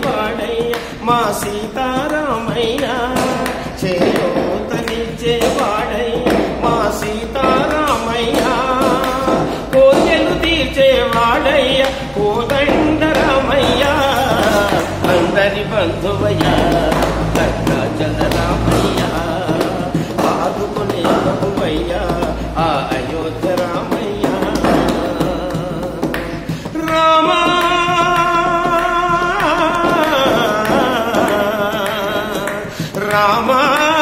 వాడయ్య మా సీతారామయ్య చేయూతనిచ్చే వాడయ్య మా సీతారామయ్య కోరికలు తీర్చే వాడయ్య కోదండరామయ్య అందరి బంధువయ్య చంద్రరామయ్య ఆదుకునే ప్రభువయ్య ఆ అయోధ్య రామయ్య రామా రామా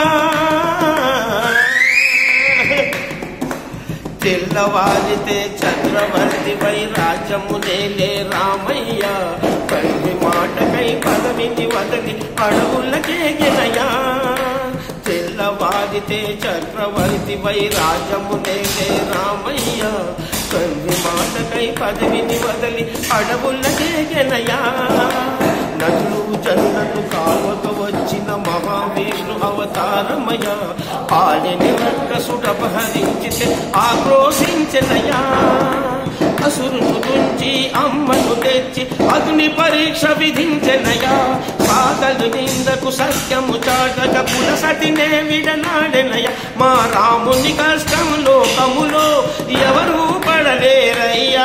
తెల్లవారితే చక్రవర్తి పై రాజ్యము నేలే రామయ్య తండ్రి మాటకై పదవిని వదలి అడవులకే గినయా తెల్లవారితే చక్రవర్తి పై రాజ్యము నేలే రామయ్య తండ్రి మాటకై పదవిని వదలి అడవులకే గినయా నదులు జల్లను కావక వచ్చిన మహావిష్ణు అవతారమయ పాలిని రక్కసుడు అపహరించితే ఆక్రోశించనయా అసురును నుంచి అమ్మను తెచ్చి అగ్ని పరీక్ష విధించనయా సాగలు నిందకు సత్యము చాటక పులసతినే విడనాడెనయ మా రాముని కష్టం లోకములో ఎవరు పడలేరయ్యా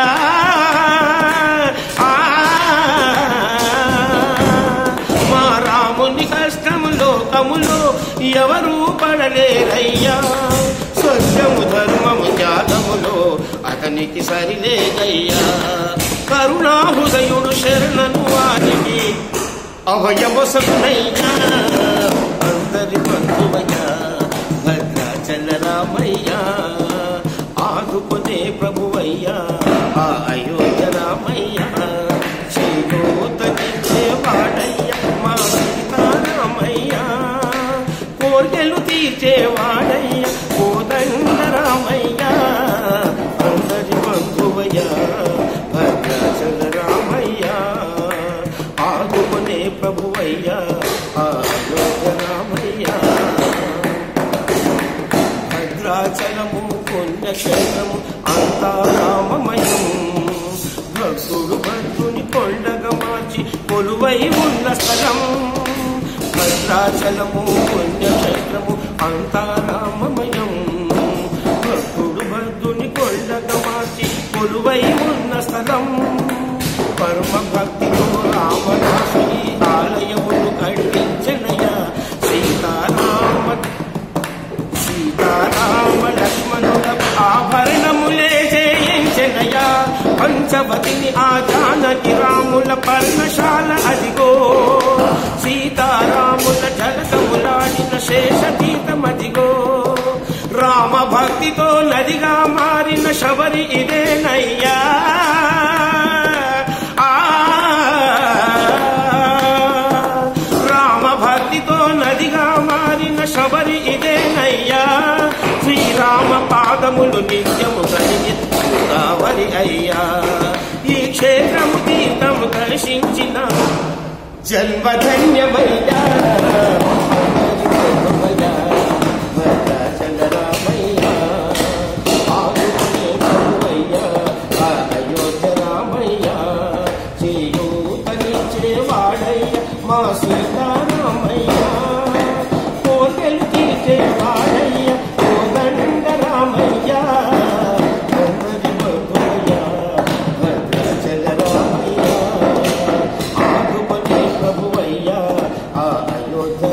ఆ మా రాముని కష్టము లోకములో ఎవరు పడలేరయ్యా సత్యము ధర్మము త్యాగములో అతనికి సరిలేదయ్యా కరుణాహృదయుడు శరణను వారికి అభయమొసగునయ్యా అందరి బంధువయ్యా భద్రాచల రామయ్యా ఆదుకునే ప్రభువయ్యా ఆ అయోధ్య రామయ్యా చేయూతనిచ్చే వాడయ్యా మా సీతారామయ్యా కోర్కెలు తీర్చే వాడయ్యా కోదండ రామయ్యా అందరి బంధువయ్యా భద్రాచల రామయ్యా ఆదుకునే ప్రభువయ్యా ఆ అయోధ్య రామయ్యా భద్రాచలము పుణ్యక్షేత్రము అంతా రామమయం భక్తుడు భక్తుని కొండగా మార్చి కొలువై ఉన్న స్థలం భద్రాచలము పుణ్యక్షేత్రము అంతా రామమయం భక్తుడు భక్తుని కొండగా మార్చి కొలువై ఉన్న స్థలం పరమ భక్తితో రామదాసు ఈ ఆలయమును కట్టించనయ సీతారామ సీతారామ లక్ష్మణుల ఆభరణములే చేయించెనయా పంచవతిని ఆ జానకి రాముల పర్ణశాల అదిగో సీతారాముల జలకములాడిన శేషతీతమదిగో రామ భక్తితో నదిగా మారిన శబరి ఇదేనయ్యా ఆ రామ భక్తితో నదిగా మారిన శబరి ఇదేనయ్యా శ్రీరామ పాదములు నిత్యము కలిగి గోదావరి అయ్యా ఈ క్షేత్రము తీర్థము దర్శించిన జన్మధన్యమయ్యా భద్రాచల రామయ్యా ఆదుకునే ప్రభువయ్యా ఆ అయోధ్య రామయ్యా చేయూతనిచ్చే వాడయ్యా మా సీతారామయ్యా కోటలు తీర్చే వాడయ్యా కోదండ రామయ్యా అందరి బంధువయ్యా భద్రాచల రామయ్యా ఆదుకునే ప్రభువయ్యా ఆ అయోధ్య